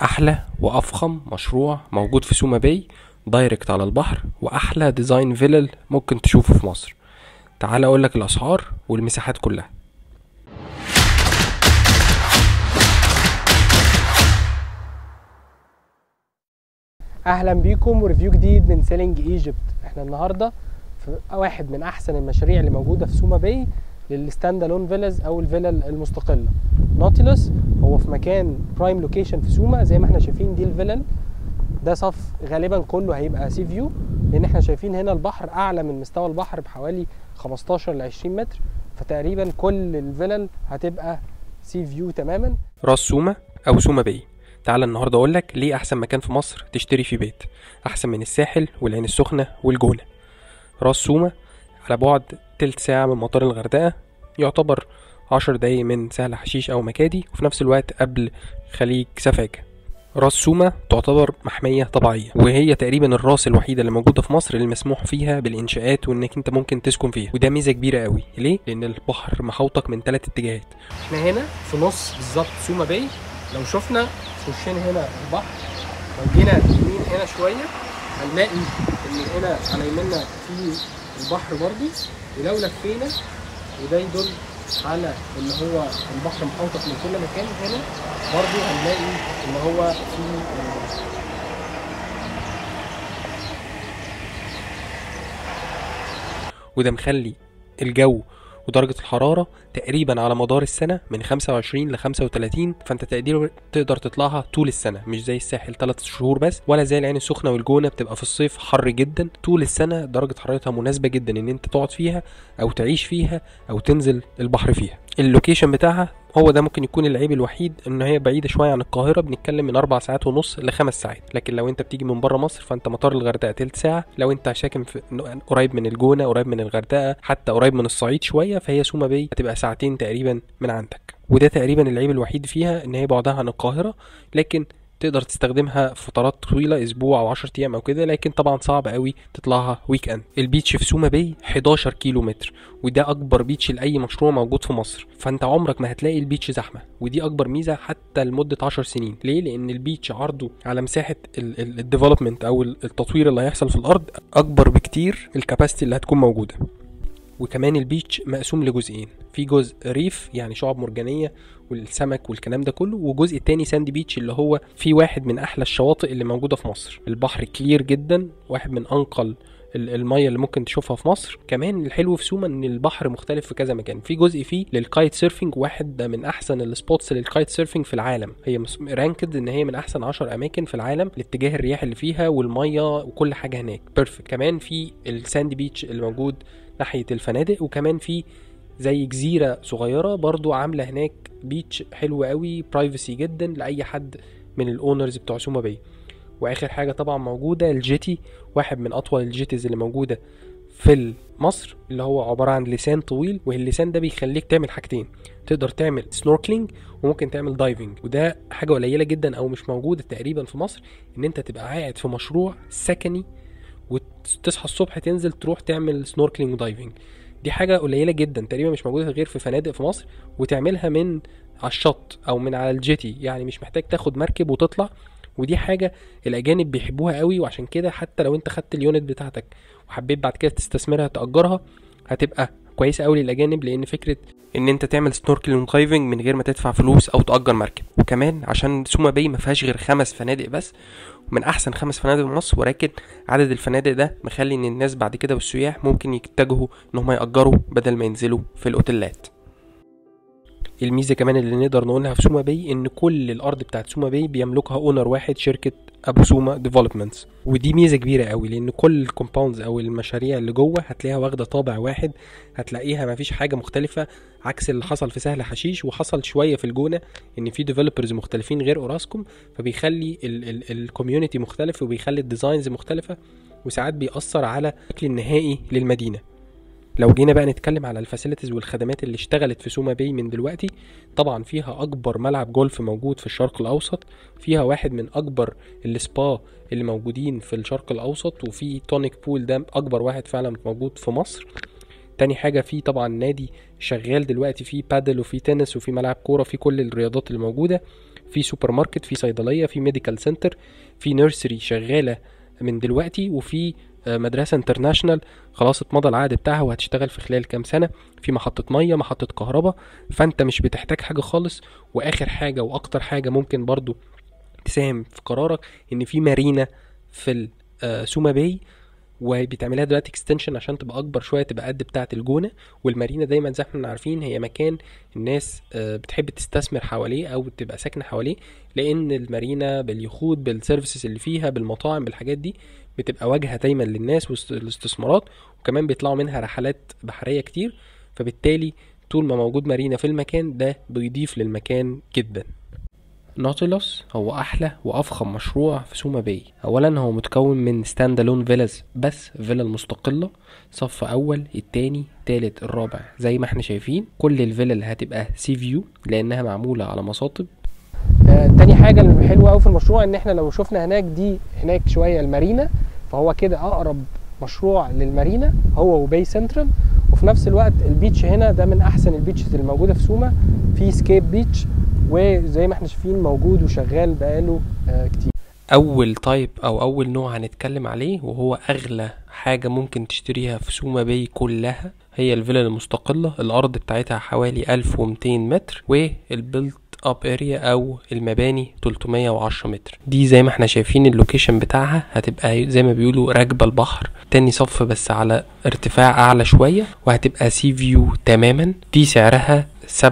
احلى وافخم مشروع موجود في سوما باي دايركت على البحر واحلى ديزاين فيلل ممكن تشوفه في مصر تعال اقول لك الاسعار والمساحات كلها اهلا بيكم وريفيو جديد من سيلينج ايجيبت احنا النهارده في واحد من احسن المشاريع اللي موجوده في سوما باي للستاند الون فيلز او الفيلل المستقله نوتيلوس هو في مكان برايم لوكيشن في سوما زي ما احنا شايفين دي الفيلل ده صف غالبا كله هيبقى سي فيو لان احنا شايفين هنا البحر اعلى من مستوى البحر بحوالي 15 ل 20 متر فتقريبا كل الفيلل هتبقى سي فيو تماما راس سوما او سوما باي تعال النهارده اقول لك ليه احسن مكان في مصر تشتري فيه بيت احسن من الساحل والعين السخنه والجونه راس سوما على بعد تلت ساعه من مطار الغردقه يعتبر عشر دقايق من سهل حشيش او مكادي وفي نفس الوقت قبل خليج سفاجة راس سوما تعتبر محمية طبيعية وهي تقريبا الراس الوحيدة اللي موجودة في مصر اللي مسموح فيها بالإنشاءات وإنك أنت ممكن تسكن فيها وده ميزة كبيرة قوي ليه؟ لأن البحر محوطك من ثلاث اتجاهات احنا هنا في نص بالظبط سوما باي لو شفنا في وشنا هنا البحر لو جينا يمين هنا شويه هنلاقي ان هنا على يميننا في البحر برضو ولو لفينا وده يدل على ان هو البحر محوطك من كل مكان هنا برضو هنلاقي ان هو في وده مخلي الجو ودرجة الحرارة تقريبا على مدار السنة من 25 ل 35 فانت تقدر تقدر تطلعها طول السنة مش زي الساحل 3 شهور بس ولا زي العين السخنة والجونة بتبقى في الصيف حر جدا طول السنة درجة حرارتها مناسبة جدا ان انت تقعد فيها او تعيش فيها او تنزل البحر فيها اللوكيشن بتاعها هو ده ممكن يكون العيب الوحيد ان هي بعيده شويه عن القاهره بنتكلم من اربع ساعات ونص لخمس ساعات لكن لو انت بتيجي من بره مصر فانت مطار الغردقه تلت ساعه لو انت ساكن في قريب من الجونه قريب من الغردقه حتى قريب من الصعيد شويه فهي سوما باي هتبقى ساعتين تقريبا من عندك وده تقريبا العيب الوحيد فيها ان هي بعدها عن القاهره لكن تقدر تستخدمها في فترات طويله اسبوع او 10 ايام او كده لكن طبعا صعب قوي تطلعها ويك اند البيتش في سوما باي 11 كيلو متر وده اكبر بيتش لاي مشروع موجود في مصر فانت عمرك ما هتلاقي البيتش زحمه ودي اكبر ميزه حتى لمده 10 سنين ليه لان البيتش عرضه على مساحه الديفلوبمنت او التطوير اللي هيحصل في الارض اكبر بكتير الكاباسيتي اللي هتكون موجوده وكمان البيتش مقسوم لجزئين في جزء ريف يعني شعاب مرجانيه والسمك والكلام ده كله وجزء التاني ساند بيتش اللي هو في واحد من احلى الشواطئ اللي موجوده في مصر البحر كلير جدا واحد من انقل الميه اللي ممكن تشوفها في مصر كمان الحلو في سوما ان البحر مختلف في كذا مكان في جزء فيه للكايت سيرفنج واحد من احسن السبوتس للكايت سيرفنج في العالم هي رانكد ان هي من احسن 10 اماكن في العالم لاتجاه الرياح اللي فيها والميه وكل حاجه هناك بيرفكت كمان في الساند بيتش اللي موجود ناحيه الفنادق وكمان في زي جزيره صغيره برضو عامله هناك بيتش حلو قوي برايفسي جدا لاي حد من الاونرز بتوع سوما باي واخر حاجه طبعا موجوده الجيتي واحد من اطول الجيتيز اللي موجوده في مصر اللي هو عباره عن لسان طويل واللسان ده بيخليك تعمل حاجتين تقدر تعمل سنوركلينج وممكن تعمل دايفنج وده حاجه قليله جدا او مش موجوده تقريبا في مصر ان انت تبقى قاعد في مشروع سكني وتصحى الصبح تنزل تروح تعمل سنوركلينج ودايفنج دي حاجه قليله جدا تقريبا مش موجوده غير في فنادق في مصر وتعملها من على الشط او من على الجيتي يعني مش محتاج تاخد مركب وتطلع ودي حاجه الاجانب بيحبوها قوي وعشان كده حتى لو انت خدت اليونت بتاعتك وحبيت بعد كده تستثمرها تاجرها هتبقى كويسه قوي للاجانب لان فكره ان انت تعمل سنوركلينج ودايفنج من غير ما تدفع فلوس او تاجر مركب وكمان عشان سوما باي ما فيهاش غير خمس فنادق بس من احسن خمس فنادق في مصر ولكن عدد الفنادق ده مخلي ان الناس بعد كده والسياح ممكن يتجهوا ان هم ياجروا بدل ما ينزلوا في الاوتيلات الميزه كمان اللي نقدر نقولها في سوما باي ان كل الارض بتاعت سوما باي بيملكها اونر واحد شركه ابو سوما ديفلوبمنتس ودي ميزه كبيره قوي لان كل الكومباوندز او المشاريع اللي جوه هتلاقيها واخده طابع واحد هتلاقيها ما فيش حاجه مختلفه عكس اللي حصل في سهل حشيش وحصل شويه في الجونه ان في ديفلوبرز مختلفين غير اوراسكوم فبيخلي الكوميونتي مختلف وبيخلي الديزاينز مختلفه وساعات بيأثر على الشكل النهائي للمدينه لو جينا بقى نتكلم على الفاسيلتيز والخدمات اللي اشتغلت في سوما باي من دلوقتي طبعا فيها اكبر ملعب جولف موجود في الشرق الاوسط فيها واحد من اكبر السبا اللي موجودين في الشرق الاوسط وفي تونيك بول ده اكبر واحد فعلا موجود في مصر تاني حاجة في طبعا نادي شغال دلوقتي فيه بادل وفي تنس وفي ملعب كورة في كل الرياضات اللي موجودة في سوبر ماركت في صيدليه في ميديكال سنتر في نيرسري شغاله من دلوقتي وفي آه، مدرسه انترناشونال خلاص اتمضى العقد بتاعها وهتشتغل في خلال كام سنه في محطه ميه محطه كهرباء فانت مش بتحتاج حاجه خالص واخر حاجه واكتر حاجه ممكن برضو تساهم في قرارك ان في مارينا في ال- آه، سوما باي وبيتعملها دلوقتي اكستنشن عشان تبقى اكبر شويه تبقى قد بتاعه الجونه والمارينا دايما زي ما احنا عارفين هي مكان الناس آه، بتحب تستثمر حواليه او تبقى ساكنه حواليه لان المارينا باليخوت بالسيرفيسز اللي فيها بالمطاعم بالحاجات دي بتبقى واجهه دايما للناس والاستثمارات وكمان بيطلعوا منها رحلات بحريه كتير فبالتالي طول ما موجود مارينا في المكان ده بيضيف للمكان جدا نوتيلوس هو احلى وافخم مشروع في سوما باي اولا هو متكون من ستاند الون فيلاز بس فيلا مستقله صف اول التاني تالت الرابع زي ما احنا شايفين كل الفيلا اللي هتبقى سي فيو لانها معموله على مصاطب آه، تاني حاجه اللي حلوه قوي في المشروع ان احنا لو شفنا هناك دي هناك شويه المارينا فهو كده اقرب مشروع للمارينا هو وباي سنترال وفي نفس الوقت البيتش هنا ده من احسن البيتشز اللي موجوده في سوما في سكيب بيتش وزي ما احنا شايفين موجود وشغال بقاله آه، كتير اول تايب او اول نوع هنتكلم عليه وهو اغلى حاجه ممكن تشتريها في سوما باي كلها هي الفيلا المستقله الارض بتاعتها حوالي 1200 متر والبيلت اب اريا او المباني 310 متر دي زي ما احنا شايفين اللوكيشن بتاعها هتبقى زي ما بيقولوا راكبه البحر تاني صف بس على ارتفاع اعلى شويه وهتبقى سي فيو تماما دي سعرها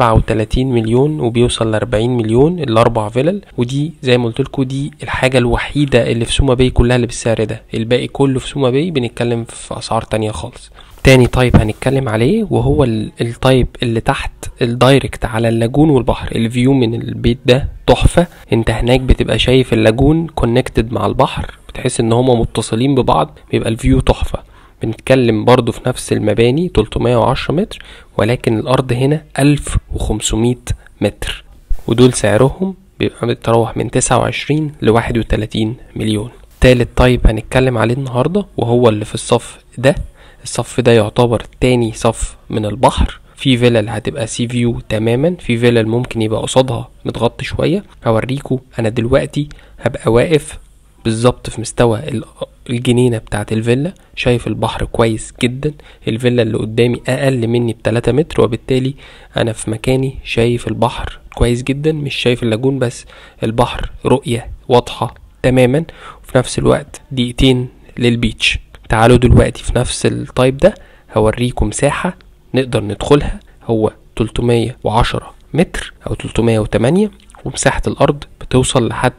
37 مليون وبيوصل ل 40 مليون الاربع فيلل ودي زي ما قلت لكم دي الحاجه الوحيده اللي في سوما باي كلها اللي بالسعر ده الباقي كله في سوما باي بنتكلم في اسعار تانية خالص تاني تايب هنتكلم عليه وهو ال- التايب اللي تحت الدايركت على اللاجون والبحر الفيو من البيت ده تحفة انت هناك بتبقى شايف اللاجون كونكتد مع البحر بتحس ان هما متصلين ببعض بيبقى الفيو تحفة بنتكلم برضو في نفس المباني 310 متر ولكن الارض هنا 1500 متر ودول سعرهم بيبقى بتتراوح من 29 ل 31 مليون تالت تايب هنتكلم عليه النهاردة وهو اللي في الصف ده الصف ده يعتبر تاني صف من البحر في فيلل هتبقى سي فيو تماما في فيلل ممكن يبقى قصادها متغطي شوية هوريكم انا دلوقتي هبقى واقف بالظبط في مستوى ال- الجنينة بتاعة الفيلا شايف البحر كويس جدا الفيلا اللي قدامي اقل مني بتلاتة متر وبالتالي انا في مكاني شايف البحر كويس جدا مش شايف اللاجون بس البحر رؤية واضحة تماما وفي نفس الوقت دقيقتين للبيتش تعالوا دلوقتي في نفس التايب ده هوريكم مساحة نقدر ندخلها هو 310 متر او 308 ومساحة الارض بتوصل لحد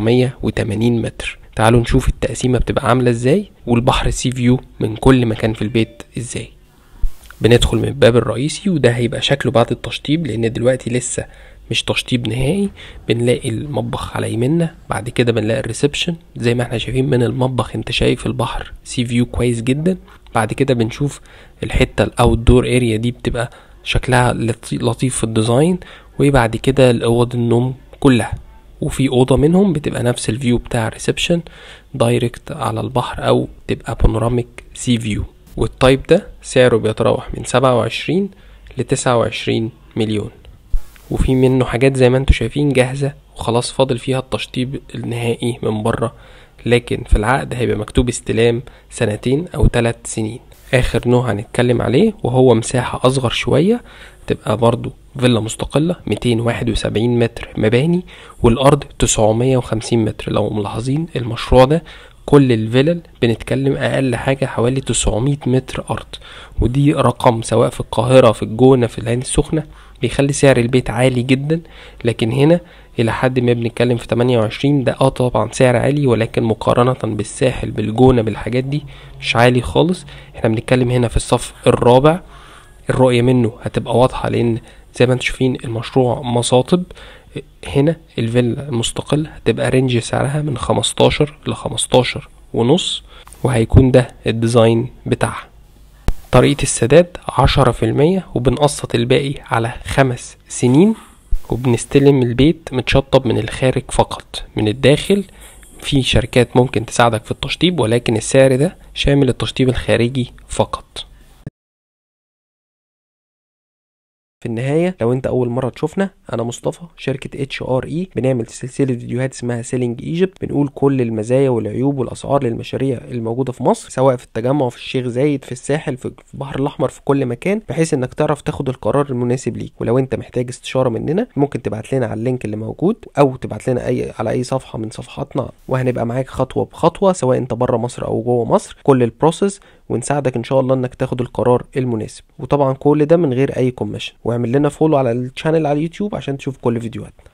980 متر تعالوا نشوف التقسيمة بتبقى عاملة ازاي والبحر سي فيو من كل مكان في البيت ازاي بندخل من الباب الرئيسي وده هيبقى شكله بعد التشطيب لان دلوقتي لسه مش تشطيب نهائي بنلاقي المطبخ على يمنا بعد كده بنلاقي الريسبشن زي ما احنا شايفين من المطبخ انت شايف البحر سي فيو كويس جدا بعد كده بنشوف الحته الاوت دور اريا دي بتبقى شكلها لطي- لطيف في الديزاين وبعد كده الاوض النوم كلها وفي اوضه منهم بتبقى نفس الفيو بتاع الريسبشن دايركت على البحر او تبقى بانوراميك سي فيو والتايب ده سعره بيتراوح من 27 ل 29 مليون وفي منه حاجات زي ما انتم شايفين جاهزة وخلاص فاضل فيها التشطيب النهائي من بره لكن في العقد هيبقى مكتوب استلام سنتين او ثلاث سنين اخر نوع هنتكلم عليه وهو مساحة اصغر شوية تبقى برضو فيلا مستقلة 271 متر مباني والارض 950 متر لو ملاحظين المشروع ده كل الفلل بنتكلم اقل حاجة حوالي 900 متر ارض ودي رقم سواء في القاهرة في الجونة في العين السخنة بيخلي سعر البيت عالي جدا لكن هنا الى حد ما بنتكلم في 28 ده اه طبعا سعر عالي ولكن مقارنة بالساحل بالجونة بالحاجات دي مش عالي خالص احنا بنتكلم هنا في الصف الرابع الرؤية منه هتبقى واضحة لان زي ما انتم شايفين المشروع مصاطب هنا الفيلا المستقل هتبقى رينج سعرها من 15 ل 15 ونص وهيكون ده الديزاين بتاعها طريقة السداد عشرة في المية وبنقسط الباقي على خمس سنين وبنستلم البيت متشطب من الخارج فقط من الداخل في شركات ممكن تساعدك في التشطيب ولكن السعر ده شامل التشطيب الخارجي فقط في النهايه لو انت اول مره تشوفنا انا مصطفى شركه اتش ار اي بنعمل سلسله فيديوهات اسمها سيلينج ايجيبت بنقول كل المزايا والعيوب والاسعار للمشاريع الموجوده في مصر سواء في التجمع في الشيخ زايد في الساحل في البحر الاحمر في كل مكان بحيث انك تعرف تاخد القرار المناسب ليك ولو انت محتاج استشاره مننا ممكن تبعت لنا على اللينك اللي موجود او تبعت لنا اي على اي صفحه من صفحاتنا وهنبقى معاك خطوه بخطوه سواء انت بره مصر او جوه مصر كل البروسيس ونساعدك ان شاء الله انك تاخد القرار المناسب وطبعا كل ده من غير اي كوميشن واعمل لنا فولو على الشانل على اليوتيوب عشان تشوف كل فيديوهاتنا